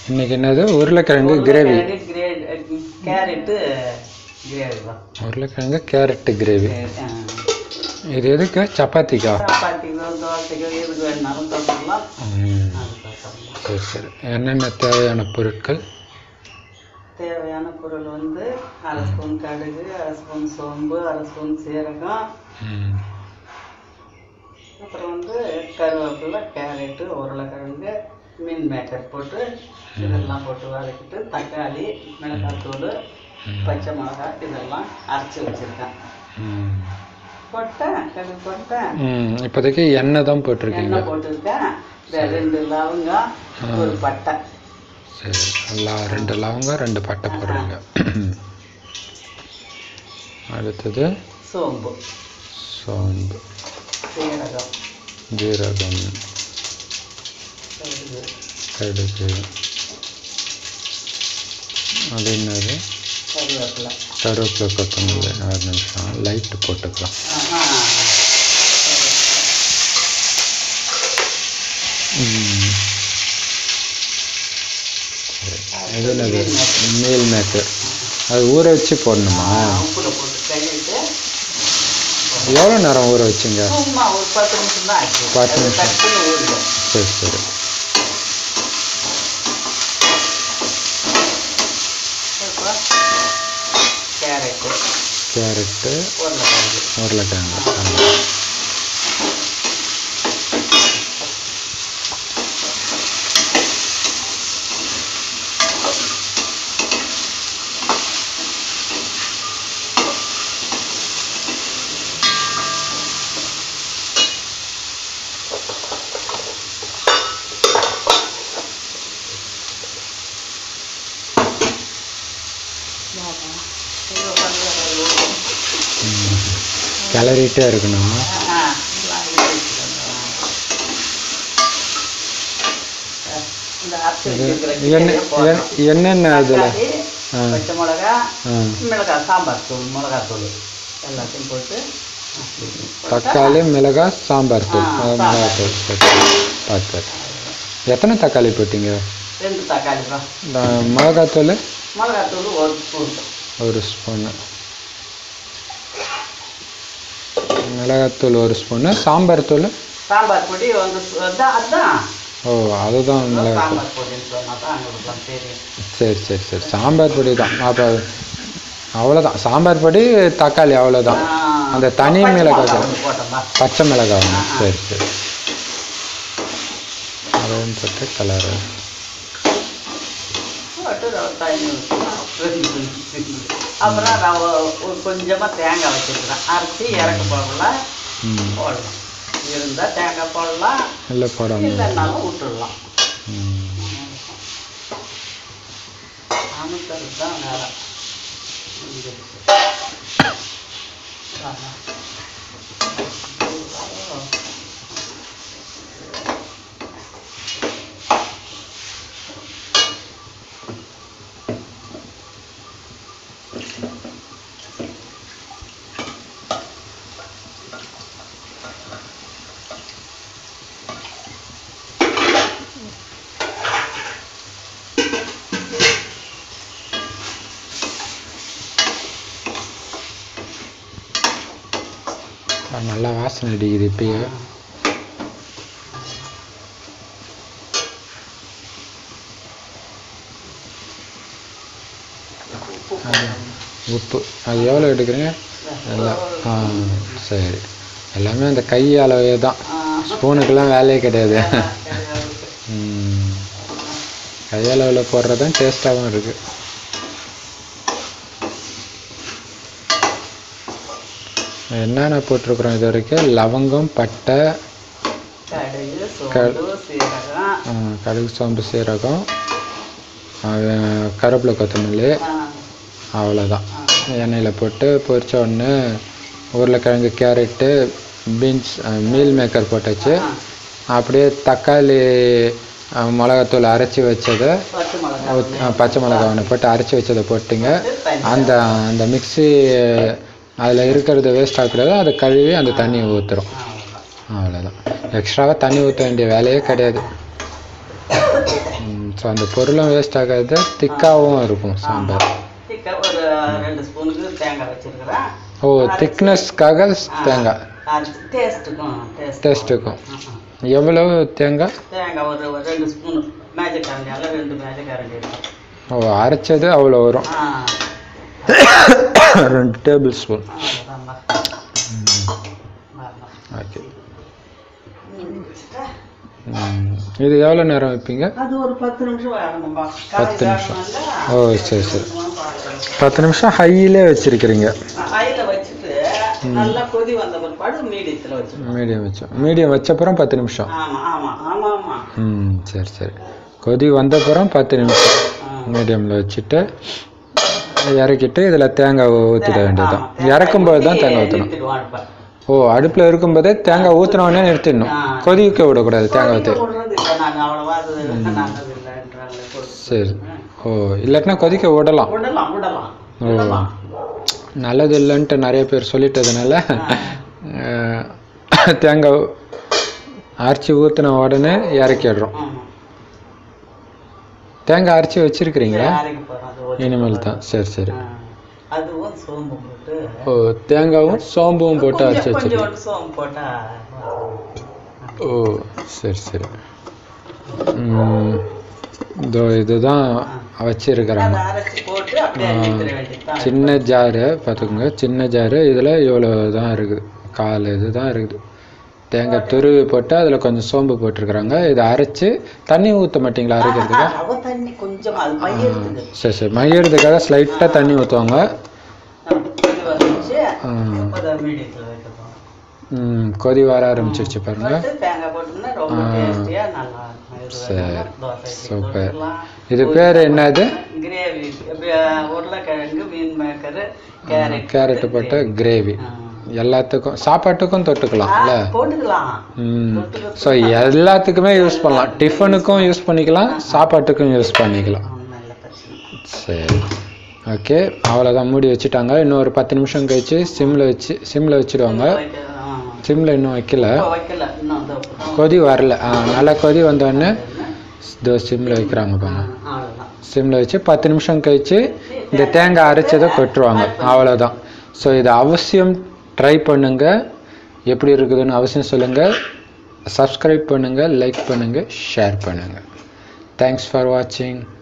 இன்னைக்கு என்னது உருளைக்கிழங்கு கிரேவி கிரேவி கேரட்டு கிரேவி தான் உருளைக்கிழங்கு கேரட்டு கிரேவி ஆ. இது எதுக்கு சப்பாத்திக்கா சப்பாத்திக்கோ தோசைக்கோ எதுக்கு வேணாலும் தொட்டுக்கலாம் ம், அது தொட்டுக்கலாம் சரி சரி என்னென்ன தேவையான பொருட்கள் தேவையான பொருள் வந்து அரை ஸ்பூன் கடுகு அரை ஸ்பூன் சோம்பு அரை ஸ்பூன் சீரகம் ம், அப்புறம் வந்து கருவேப்பிலை கேரட்டு உருளைக்கிழங்கு மீன் மேக்கர் போட்டு இதெல்லாம் போட்டு வதக்கிட்டு தக்காளி மிளகாத்தூள் பச்சை மிளகாய் இதெல்லாம் அரைச்சி வச்சுருக்கேன் ம். போட்டேன் கடுகு போட்டேன் ம், இப்போதைக்கு எண்ணெய் தான் போட்டிருக்கீங்க எண்ணெய் போட்டிருக்கேன் இந்த ரெண்டு லவங்கம் ஒரு பட்டை சரி எல்லாம் ரெண்டு லவங்கம் ரெண்டு பட்டை போடுறீங்க அடுத்தது சோம்பு சோம்பு சீரகம் ஜீரகம் கடுகு கடுகு அது என்னது கருவேப்பிலை கருவேப்பிலை கொத்தமல்லி ஒரு நிமிஷம் லைட்டு போட்டுக்கலாம் ஆஹா. ம். சரி. இது என்னது மீல் மேக்கர் அது ஊற வச்சு போடணுமா உப்புல போட்டு கழுவிட்டு எவ்வளோ நேரம் ஊற வச்சிங்க சும்மா ஒரு பத்து நிமிஷம் தான் ஆச்சு பத்து அது நிமிஷம். டக்குன்னு ஊறிடும் சரி சரி அப்புறம் கேரட்டு கேரட்டு உருளைக்கிழங்கு உருளைக்கிழங்கு ஆ. இங்க உட்காந்து ஊறும். ம். கிளறிட்டே இருக்கணும் ஆ, எல்லாம் இது வச்சுக்கோங்க. இந்த அரைச்சி வச்சிருக்கிற என்ன சிக்கனையும் போடணும். என்- என்னென்ன இதில் தக்காளி, ஆ. பச்சை மிளகா ஆ மிளகாய் சாம்பார் தூள் மிளகாய் தூள் எல்லாத்தையும் போட்டு போட்டா தக்காளி மிளகாய் சாம்பார் தூள் ஆ, ஆ, மிளகாய் தூள் சரி பார்த்து எத்தனை தக்காளி போட்டீங்க ரெண்டு தக்காளி தான் இந்த மிளகாய் தூள் மிளகாய் தூள் ஒரு ஸ்பூன் ஒரு ஸ்பூனு மிளகாத்தூள் ஒரு ஸ்பூனு சாம்பார் தூள் சாம்பார் பொடி வந்து சு- அதான் அதான் ஓ அதுதான் மிளகாய் சாம்பார் பொடின்னு சொன்னா தான் எங்களுக்குலாம் தெரியும் சரி சரி சரி சாம்பார் பொடி தான் அப்போ அவ்வளோதான் சாம்பார் பொடி தக்காளி அவ்வளோதான் ஆ, அந்த தனி பச்சை மிளகாய் மிளகாய் தூள். ஒண்ணு போட்டோம்பா பச்சை மிளகாய் ஒன்று ஆ, ஆ. சரி சரி அதையும் போட்டு கலரு போட்டு ரவை தண்ணி ஊற்றி அப்புறம் ரவை ஒரு கொஞ்சமாக தேங்காய் வச்சுருக்கிறேன் அரைச்சி இறக்க போடலாம் ம் போடலாம் இருந்தால் தேங்காய் போடலாம் இல்லை போடாமல் இல்லைன்னாலும் விட்டுடலாம் ம் அமுக்கிறது தான் வேலை முடிஞ்சிருச்சு. ஆமா. நல்லா வாசனை அடிக்குது இப்பயே அது உப்பு அது எவ்வளோ எடுக்கிறீங்க எல்லாம் ஆ சரி எல்லாமே அந்த கை அளவே தான் ஆ. ஸ்பூனுக்கெல்லாம் வேலையே கிடையாது ம். கை அளவில் போடுறது தான் டேஸ்ட்டாகவும் இருக்குது என்னென்ன போட்டிருக்குறோம் இது வரைக்கும் லவங்கம் பட்டை கடுகு சோம்பு சீரகம் ஆ, கடுகு சோம்பு சீரகம் ஆ, கருவேப்பிலை கொத்தமல்லி ஆ, அவ்வளோதான் ஆ. எண்ணெயில் போட்டு பொரிச்ச உடனே உருளைக்கிழங்கு கேரட்டு பீன்ஸ் மீல் மேக்கர் போட்டாச்சு ஆ. அப்படியே தக்காளி ஆ, மிளகாத்தூள் அரைச்சி வச்சதை பச்சை மிளகாய் ஊத்- ஆ, பச்சை மிளகாய் ஒன்று போட்டு அரைச்சி வச்சதை போட்டுங்க தண்ணி. அந்த அந்த மிக்ஸி அதில் இருக்கிறது வேஸ்ட் ஆகக்கூடாது அதை கழுவி அந்த தண்ணியை ஊற்றுறோம் அவ்வளவுதான். அவ்வளோதான் எக்ஸ்ட்ராவாக தண்ணி ஊற்ற வேண்டிய வேலையே கிடையாது ம். ஸோ அந்த பொருளும் வேஸ்ட் ஆகாது திக்காகவும் இருக்கும் சாம்பார் திக்கா ஒரு ரெண்டு ஸ்பூனுக்கு தேங்காய் வச்சிருக்கிறேன் ஓ திக்னஸ்க்காக தேங்காய் டேஸ்ட்டுக்கும் டேஸ்ட் டேஸ்ட்டுக்கும் எவ்வளவு தேங்காய் தேங்காய் ஒரு ஒரு ரெண்டு ஸ்பூன் மேஜிக் கரண்டியால் ரெண்டு மேஜிக் கரண்டி இருக்கும் ஓ அரைச்சது அவ்வளோ வரும் ஆ ரெண்டு டேபிள் ஸ்பூன் அவ்வளோதாம்மா ஓகே இது எவ்வளோ நேரம் வைப்பீங்க அது ஒரு பத்து நிமிஷம் வேகணும்பா பத்து நிமிஷம். ஓ, சரி, சரி. பத்து நிமிஷம் ஹையிலே வச்சிருக்கிறீங்க ஹையில் வச்சுட்டு நல்லா கொதி வந்த பிற்பாடு மீடியத்தில் வச்சுக்கணும் மீடியம் வச்சோம் மீடியம் வச்சப்புறம் பத்து நிமிஷம் ஆமாம் ஆமாம் ஆமாம் ஆமாம் ம் சரி சரி கொதி வந்தப்புறம் பத்து நிமிஷம் மீடியமில் வச்சுட்டு இறக்கிட்டு இதில் தேங்காய் ஊற்றிட வேண்டியதுதான் இறக்கும்போது தான் தேங்காய் ஊற்றணும் ஓ அடுப்பில் இருக்கும்போதே தேங்காய் ஊற்றின உடனே நிறுத்திடணும் கொதிக்க விடக்கூடாது தேங்காய் ஊற்றி விடுறது இல்லை நான் அவ்வளோவா அது நல்லது இல்லைன்றாங்க சரி ஓ இல்லாட்டினா கொதிக்க விடலாம் விடலாம் விடலாம் ஓ விடலாம் நல்லது இல்லைன்ட்டு நிறைய பேர் சொல்லிட்டதுனால அஹ், தேங்காய் அரைச்சி ஊற்றின உடனே இறக்கிடுறோம் ஆமாம் தேங்காய் அரைச்சி வச்சிருக்கிறீங்களா அரைக்க போகிறோம் அது ஒரு- இனிமேல் தான் சரி சரி ஆ. அதுவும் சோம்பு போட்டு ஓ தேங்காயும் சோம்பும் போட்டு அரைச்சி கொஞ்சம் வச்சிருக்கீங்க கொஞ்சோண்டு சோம்பு போட்டா ஓ சரி சரி ம், இதோ இதுதான் வச்சிருக்கிறாங்க அதை அரைச்சி போட்டு அப்படியே அரைக்கிற வேண்டியதுதான் சின்ன ஜாரு பார்த்துக்கோங்க சின்ன ஜாரு இதில் இவ்வளோ தான் இருக்குது கால் இது தான் இருக்குது தேங்காய் துருவி போட்டு அதில் கொஞ்சம் சோம்பு போட்டிருக்கிறாங்க இதை அரைச்சி தண்ணி ஊற்ற மாட்டீங்களா அரைக்கிறதுக்கு ஆ, ரவை தண்ணி கொஞ்சம் அது மையத்துக்கு சரி சரி மையறதுக்காக ஸ்லைட்டாக தண்ணி ஊற்றுவாங்க கொதி வந்துச்சு ஆ. முப்பது மீடியத்தில் வைக்க போகிறோம் ம், கொதி வர ஆரம்பிச்சிருச்சு பாருங்க போட்டு தேங்காய் போட்டோம்னா ரொம்ப டேஸ்டியா நல்லா இருக்கும் இது சரி. வேணா தோசைக்கு சூப்பர். தொட்டுக்கலாம். இது பேர் என்னது கிரேவி இப்ப உருளைக்கிழங்கு மீன் மேக்கரு கேரட் கேரட்டு போட்ட கிரேவி ஆ. எல்லாத்துக்கும் சாப்பாட்டுக்கும் தொட்டுக்கலாம் ஆ, இல்ல போட்டுக்கலாம் ம் தொட்டுக்க ஸோ எல்லாத்துக்குமே யூஸ் பண்ணலாம் டிஃபனுக்கும் யூஸ் பண்ணிக்கலாம் சாப்பாட்டுக்கும் யூஸ் பண்ணிக்கலாம் ஒண்ணும் இல்ல பிரச்சனை சரி ஓகே அவ்வளோதான் மூடி வச்சுட்டாங்க இன்னும் ஒரு பத்து நிமிஷம் கழிச்சு சிம்மில் வச்சு சிம்மில் வச்சுடுவாங்க வைக்க- ஆமா. சிம்மில் இன்னும் வைக்கல இப்போ வைக்கல இன்னும் இதோ இப்போ. கொதி வரல ஆ நல்லா கொதி வந்தோடனே இதோ சிம்மில் வைக்கிறாங்க பாருங்க அவ்வளவுதான் சிம்மில் வச்சு பத்து நிமிஷம் கழிச்சு இந்த தேங்காய் அரைச்சதை கொட்டுருவாங்க அவ்வளோதான் ஸோ இதை அவசியம் ட்ரை பண்ணுங்க எப்படி இருக்குதுன்னு அவசியம் சொல்லுங்கள் சப்ஸ்கிரைப் பண்ணுங்கள் லைக் பண்ணுங்கள் ஷேர் பண்ணுங்கள் தேங்க்ஸ் ஃபார் வாட்சிங்